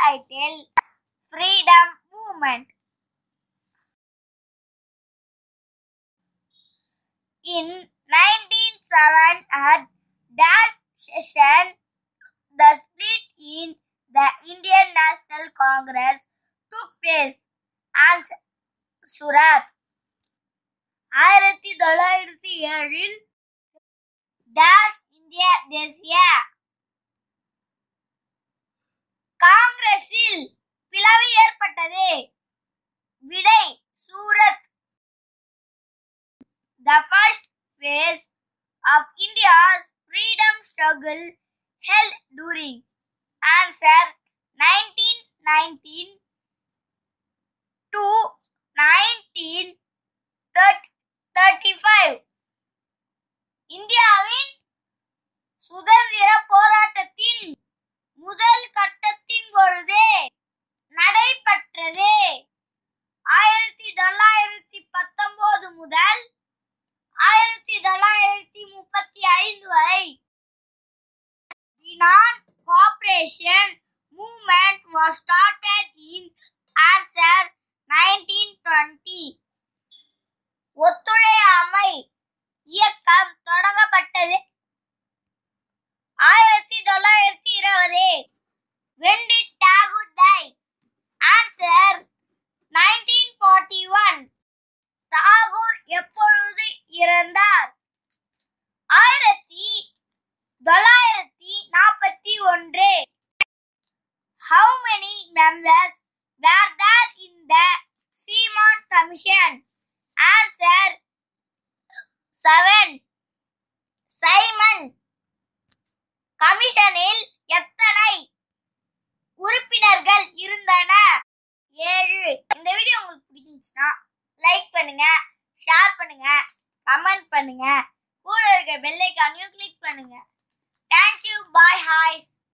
title Freedom Movement. In 1907 at that session, the split in the Indian National Congress took place and Surat. ஆயிரத்தி தொள்ளாயிரத்தி ஏழில் dash இந்திய தேசிய காங்கிரஸில் பிளவு ஏற்பட்டது விடை Surat The first phase of India's freedom struggle held during answer 1919 to 1935 இந்தியாவின் சுதந்திர போராட்டத்தின் முதல் கட்டத்தின் பொழுது நடைபெற்றது ஆயிரத்தி தொள்ளாயிரத்தி பத்தொன்பது முதல் ஆயிரத்தி தொள்ளாயிரத்தி முப்பத்தி ஐந்து வரை The non-cooperation movement was started in answer 1920. ஒத்துழையாமை இயக்கம் தொடங்கப்பட்டது ஆயிரத்தி தொள்ளாயிரத்தி இருபது When did Tagore die? Answer 1941. Tagore எப்பொழுது இறந்தார் ஆயிரத்தி தொள்ளாயிரத்தி நாற்பத்தி ஒன்று How many members were there in the Simon Commission? Answer seven. Simon கமிஷனில் எத்தனை உறுப்பினர்கள் இருந்தன ஏழு இந்த வீடியோ உங்களுக்கு பிடிச்சிருந்துச்சுன்னா லைக் பண்ணுங்க ஷேர் பண்ணுங்க கமெண்ட் பண்ணுங்க கூட இருக்க பெல் ஐக்கானையும் கிளிக் பண்ணுங்க தேங்க்யூ பாய் ஹாய்ஸ்